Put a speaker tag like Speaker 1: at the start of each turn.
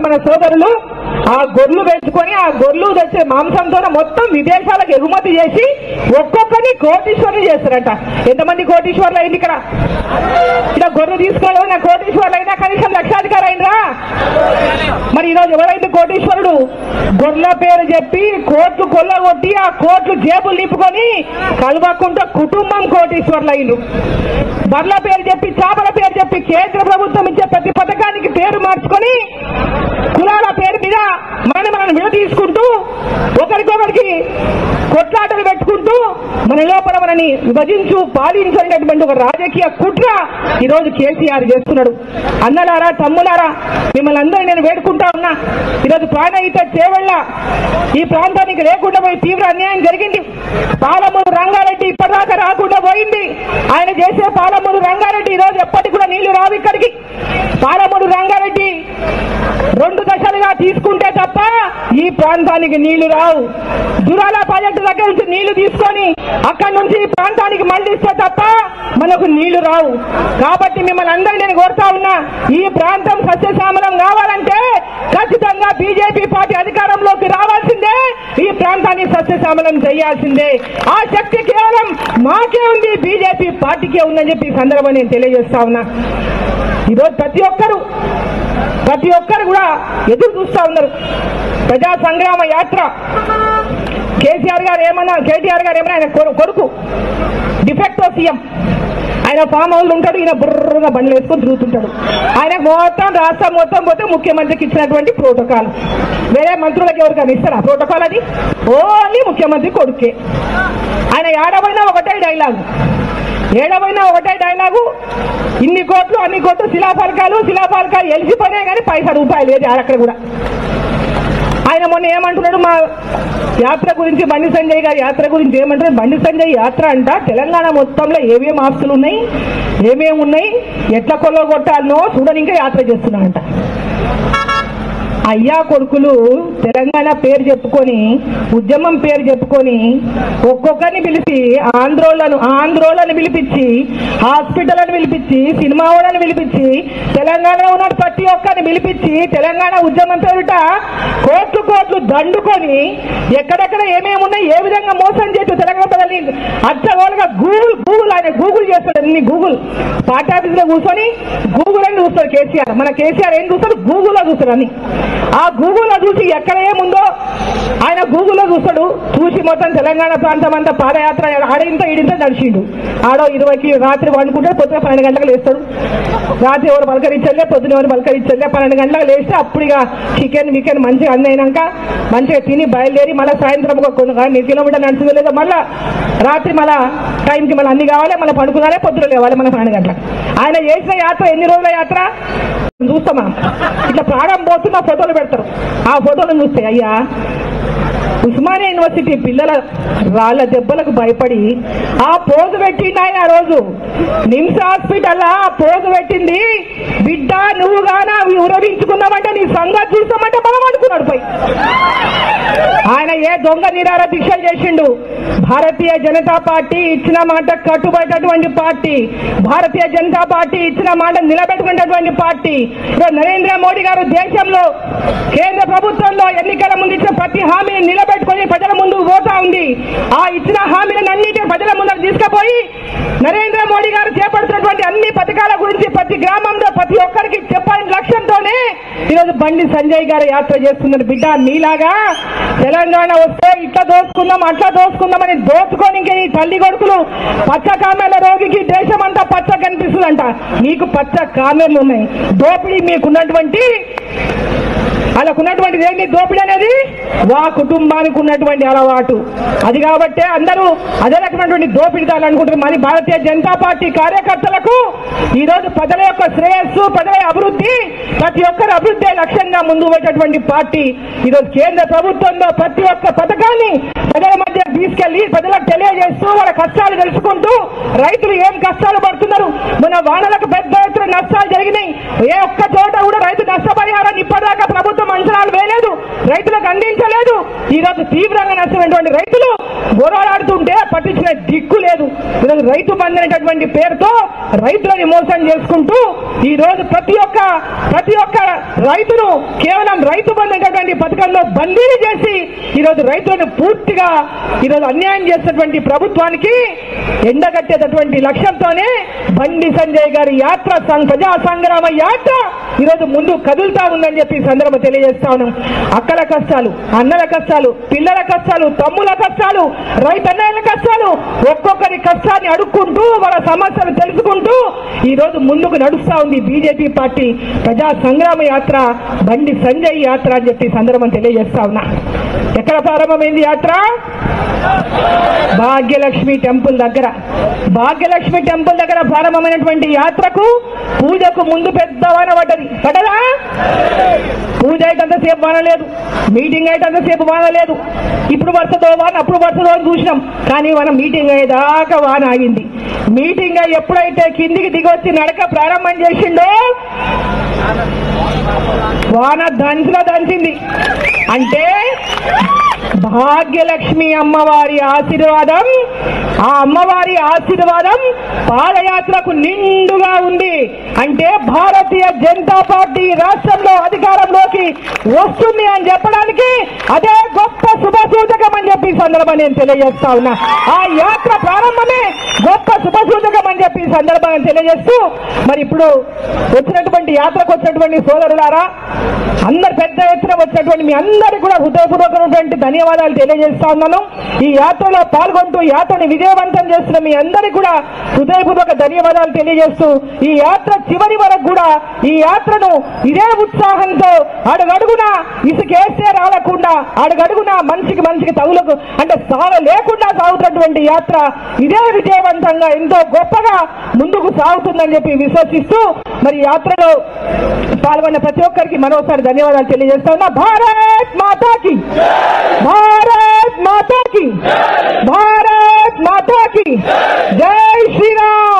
Speaker 1: మన సోదరులు ఆ గొర్రెలు పెంచుకొని ఆ గొర్రెలు తెచ్చే మాంసంతో మొత్తం విదేశాలకు ఎగుమతి చేసి ఒక్కొక్కరిని కోటీశ్వరులు చేస్తారంట ఎంతమంది కోటీశ్వరులు అయింది ఇక్కడ ఇలా గొర్రెలు తీసుకోవడం నా కోటీశ్వరులు అయినా కనీసం లక్షాధికారి అయినరా మరి ఈరోజు ఎవరైతే కోటీశ్వరుడు గొర్రెల పేరు చెప్పి కోట్లు కొల్లగొట్టి ఆ కోట్లు జేబులు నింపుకొని కలవకుండా కుటుంబం కోటీశ్వరులు అయిండు బర్ల పేరు చెప్పి చేపల పేరు చెప్పి కేంద్ర ప్రభుత్వం ఇచ్చే ప్రతి పథకానికి పేరు మార్చుకొని కులాల పేరు మీద మనని మనం విడదీసుకుంటూ ఒకరికొకరికి కొట్లాటలు పెట్టుకుంటూ మన లోపల మనని విభజించు పాలించనేటటువంటి ఒక రాజకీయ కుట్ర ఈరోజు కేసీఆర్ చేస్తున్నాడు అన్నలారా తమ్ములారా మిమ్మల్ని అందరూ నేను వేడుకుంటా ఉన్నా ఈరోజు ప్రాణహిత చేవళ్ళ ఈ ప్రాంతానికి లేకుండా పోయి తీవ్ర అన్యాయం జరిగింది పాలమూరు రంగారెడ్డి ఇప్పటిదాకా రాకుండా పోయింది ఆయన చేసే పాలమూరు రంగారెడ్డి ఈరోజు ఎప్పటికి కూడా నీళ్లు రావు ఇక్కడికి పాలమూరు రంగారెడ్డి రెండు దశలుగా తీసుకుంటే తప్ప ఈ ప్రాంతానికి నీళ్లు రావు దురాల ప్రాజెక్టు దగ్గర నుంచి నీళ్లు తీసుకొని అక్కడి నుంచి ఈ ప్రాంతానికి మళ్లిస్తే తప్ప మనకు నీళ్లు రావు కాబట్టి మిమ్మల్ని అందరినీ నేను కోరుతా ఉన్నా ఈ ప్రాంతం సస్యశ్యామలం కావాలంటే ఖచ్చితంగా బీజేపీ పార్టీ అధికారంలోకి రావాల్సిందే ఈ ప్రాంతాన్ని సస్యశ్యామలం చేయాల్సిందే ఆ శక్తి కేవలం మాకే ఉంది బీజేపీ పార్టీకే ఉందని చెప్పి ఈ సందర్భం నేను తెలియజేస్తా ఉన్నా ఈరోజు ప్రతి ఒక్కరు ప్రతి ఒక్కరు కూడా ఎదురు చూస్తా ఉన్నారు ప్రజా సంగ్రామ యాత్ర కేసీఆర్ గారు ఏమన్నా కేటీఆర్ గారు ఏమన్నా ఆయన కొడు- కొడుకు డిఫెక్టో సీఎం ఆయన ఫామ్ హౌస్ ఉంటాడు ఈయన బుర్రగా బండ్లు వేసుకొని తిరుగుతుంటాడు ఆయన మొత్తం రాష్ట్రం మొత్తం పోతే ముఖ్యమంత్రికి ఇచ్చినటువంటి ప్రోటోకాల్ వేరే మంత్రులకు ఎవరికైనా ఇస్తారా ప్రోటోకాల్ అది ఓన్లీ ముఖ్యమంత్రి కొడుకే ఆయన ఏడవైనా ఒకటే డైలాగ్ ఏడవైనా ఒకటే డైలాగు ఇన్ని కోట్లు అన్ని కోట్లు శిలాఫలకాలు శిలాఫలకాలు ఎలిసిపోయినాయి కానీ పైసా రూపాయలు లేదు అక్కడ కూడా ఆయన మొన్న ఏమంటున్నాడు మా యాత్ర గురించి బండి సంజయ్ గారి యాత్ర గురించి ఏమంటారు బండి సంజయ్ యాత్ర అంట తెలంగాణ మొత్తంలో ఏమేం ఆస్తులు ఉన్నాయి ఏమేమి ఉన్నాయి ఎట్లా కొల్లగొట్టాలనో చూడని ఇంకా యాత్ర చేస్తున్నాడంట అయ్యా కొడుకులు తెలంగాణ పేరు చెప్పుకొని ఉద్యమం పేరు చెప్పుకొని ఒక్కొక్కరిని పిలిచి ఆంధ్రోళ్లను ఆంధ్రోళ్లను పిలిపించి హాస్పిటల్ని పిలిపించి సినిమా వాళ్ళని పిలిపించి తెలంగాణలో ఉన్న ప్రతి ఒక్కరిని పిలిపించి తెలంగాణ ఉద్యమం పేరుట కోట్లు కోట్లు దండుకొని ఎక్కడెక్కడ ఏమేమి ఉన్నాయి ఏ విధంగా మోసం చేసి తెలంగాణ ప్రజల్ని అచ్చగోలుగా గూగుల్ గూగుల్ ఆయన గూగుల్ చేస్తాడు అన్ని గూగుల్ పార్టీ ఆఫీస్ లో కూర్చొని గూగుల్ అని చూస్తాడు కేసీఆర్ మన కేసీఆర్ ఏం చూస్తాడు గూగుల్లో చూస్తాడు అని ఆ గూగుల్లో చూసి ఎక్కడ ఏముందో ఆయన గూగుల్లో చూస్తాడు చూసి మొత్తం తెలంగాణ ప్రాంతం అంతా పాదయాత్ర ఆడింత ఈడింత నడిచిండు ఆడో ఇరవైకి రాత్రి వండుకుంటే పొద్దున పన్నెండు గంటలకు లేస్తాడు రాత్రి ఎవరు పలకరించలే పొద్దున ఎవరు పలకరించలే పన్నెండు గంటలకు లేస్తే అప్పుడు ఇక చికెన్ వికెన్ మంచిగా అన్ని అయినాక మంచిగా తిని బయలుదేరి మళ్ళీ సాయంత్రం ఒక కొన్ని కొన్ని కిలోమీటర్ నడిచి వెళ్ళేదో మళ్ళీ రాత్రి మళ్ళా టైంకి మళ్ళీ అన్ని కావాలి మళ్ళీ పడుకున్నారే పొద్దున లేవాలి మళ్ళీ పన్నెండు గంటలకు ఆయన చేసిన యాత్ర ఎన్ని రోజుల యాత్ర చూస్తామా ఇట్లా ప్రాణం పోతున్న ఫోటోలు పెడతారు ఆ ఫోటోలను చూస్తే అయ్యా ఉస్మానియా యూనివర్సిటీ పిల్లల రాళ్ళ దెబ్బలకు భయపడి ఆ పోజు పెట్టిండు ఆయన ఆ రోజు నిమ్స్ హాస్పిటల్ ఆ పోజు పెట్టింది బిడ్డ నువ్వు గానా ఉరవించుకున్నావంటే నీ సంగతి చూస్తామంటే మనం అనుకున్నాడు పోయి ఆయన ఏ దొంగ నిరార దీక్షలు చేసిండు భారతీయ జనతా పార్టీ ఇచ్చిన మాట కట్టుబడేటటువంటి పార్టీ భారతీయ జనతా పార్టీ ఇచ్చిన మాట నిలబెట్టుకునేటటువంటి పార్టీ ఈరోజు నరేంద్ర మోడీ గారు దేశంలో కేంద్ర ప్రభుత్వంలో ఎన్నికల ముందు ఇచ్చిన ప్రతి హామీని నిలబెట్టుకొని ప్రజల ముందు పోతా ఉంది ఆ ఇచ్చిన హామీలను అన్నిటి ప్రజల ముందు తీసుకుపోయి నరేంద్ర మోడీ గారు చేపడుతున్నటువంటి అన్ని పథకాల గురించి ప్రతి గ్రామంలో ప్రతి ఒక్కరికి చెప్పాలని లక్ష్యంతోనే ఈరోజు బండి సంజయ్ గారు యాత్ర చేస్తున్నారు బిడ్డ నీలాగా తెలంగాణ వస్తే ఇట్లా దోచుకుందాం అట్లా దోచుకుందామని దోచుకొని ఇంక ఈ తల్లి కొడుకులు పచ్చ కామెల రోగికి దేశం అంతా పచ్చ కనిపిస్తుందంట మీకు పచ్చ కామెర్లు ఉన్నాయి దోపిడీ మీకున్నటువంటి వాళ్ళకు ఉన్నటువంటిది ఏంటి దోపిడీ అనేది వా కుటుంబానికి ఉన్నటువంటి అలవాటు అది కాబట్టే అందరూ అదే రకమైనటువంటి దోపిడీదారులు అనుకుంటారు మరి భారతీయ జనతా పార్టీ కార్యకర్తలకు ఈ రోజు ప్రజల యొక్క శ్రేయస్సు ప్రజల అభివృద్ధి ప్రతి ఒక్కరి అభివృద్ధి లక్ష్యంగా ముందు పెట్టేటువంటి పార్టీ ఈరోజు కేంద్ర ప్రభుత్వంలో ప్రతి ఒక్క పథకాన్ని ప్రజల మధ్య తీసుకెళ్లి ప్రజలకు తెలియజేస్తూ వాళ్ళ కష్టాలు తెలుసుకుంటూ రైతులు ఏం కష్టాలు పడుతున్నారు మన వానలకు పెద్ద ఎత్తున నష్టాలు జరిగినాయి ఏ ఒక్క చోట కూడా రైతు నష్టపరిహారాన్ని ఇప్పటిదాకా ప్రభుత్వం అంచనాలు వేయలేదు రైతులకు అందించలేదు ఈ రోజు తీవ్రంగా నష్టమైనటువంటి రైతులు గొడవలాడుతుంటే పట్టించుకునే దిక్కు లేదు ఈరోజు రైతు బంధు అనేటటువంటి పేరుతో రైతులని మోసం చేసుకుంటూ ఈ రోజు ప్రతి ఒక్క ప్రతి ఒక్క రైతును కేవలం రైతు బంధు అనేటటువంటి పథకంలో బందీని చేసి ఈరోజు రైతులను పూర్తిగా ఈరోజు అన్యాయం చేసినటువంటి ప్రభుత్వానికి ఎండగట్టేటటువంటి లక్ష్యంతోనే బండి సంజయ్ గారి యాత్ర సం- ప్రజా సంగ్రామ యాత్ర ఈరోజు ముందు కదులుతా ఉందని చెప్పి ఈ సందర్భం తెలియజేస్తా ఉన్నాం అక్కల కష్టాలు అన్నల కష్టాలు పిల్లల కష్టాలు తమ్ముల కష్టాలు రైతన్నల కష్టాలు ఒక్కొక్కరి కష్టాన్ని అడుక్కుంటూ వాళ్ళ సమస్యలు తెలుసుకుంటూ ఈ రోజు ముందుకు నడుస్తా ఉంది బీజేపీ పార్టీ ప్రజా సంగ్రామ యాత్ర బండి సంజయ్ యాత్ర అని చెప్పి ఈ సందర్భం తెలియజేస్తా ఉన్నా ఎక్కడ ప్రారంభమైంది యాత్ర భాగ్యలక్ష్మి టెంపుల్ దగ్గర భాగ్యలక్ష్మి టెంపుల్ దగ్గర ప్రారంభమైనటువంటి యాత్రకు పూజకు ముందు పెద్ద వాన పడ్డది పడ్డదా పూజ అయితంతసేపు వాన లేదు మీటింగ్ అయితంతసేపు వాన లేదు ఇప్పుడు పడుతుందో వాన అప్పుడు పడుతుందో అని చూసినాం కానీ మనం మీటింగ్ అయ్యేదాకా వాన ఆగింది మీటింగ్ అయ్యి ఎప్పుడైతే కిందికి దిగొచ్చి నడక ప్రారంభం చేసిండో వాన దంచులో దంచింది అంటే భాగ్యలక్ష్మి అమ్మవారి ఆశీర్వాదం ఆ అమ్మవారి ఆశీర్వాదం పాదయాత్రకు నిండుగా ఉంది అంటే భారతీయ జనతా పార్టీ రాష్ట్రంలో అధికారంలోకి వస్తుంది అని చెప్పడానికి అదే గొప్ప శుభ సూచకం అని చెప్పి ఈ సందర్భాన్ని నేను తెలియజేస్తా ఉన్నా ఆ యాత్ర ప్రారంభమే గొప్ప శుభ సూచకం అని చెప్పి ఈ సందర్భాన్ని తెలియజేస్తూ మరి ఇప్పుడు వచ్చినటువంటి యాత్రకు వచ్చినటువంటి సోదరులారా అందరు పెద్ద ఎత్తున వచ్చినటువంటి మీ అందరికీ కూడా హృదయపూర్వకమైనటువంటి ధన్యవాదాలు తెలియజేస్తా ఉన్నాను ఈ యాత్రలో పాల్గొంటూ యాత్రని విజయవంతం చేస్తున్న మీ అందరికీ కూడా హృదయపూర్వక ధన్యవాదాలు తెలియజేస్తూ ఈ యాత్ర చివరి వరకు కూడా ఈ యాత్రను ఇదే ఉత్సాహంతో అడుగడుగున ఇసుకేస్తే రాలకుండా అడుగడుగున మనిషికి మనిషికి తగులకు అంటే సాగ లేకుండా సాగుతున్నటువంటి యాత్ర ఇదే విజయవంతంగా ఎంతో గొప్పగా ముందుకు సాగుతుందని చెప్పి విశ్వసిస్తూ మరి యాత్రలో పాల్గొన్న ప్రతి ఒక్కరికి మరోసారి ధన్యవాదాలు తెలియజేస్తా ఉన్నా భారత్ మాతాకి భారత్ మాతాకి భారత్ మాతాకి జై శ్రీరామ్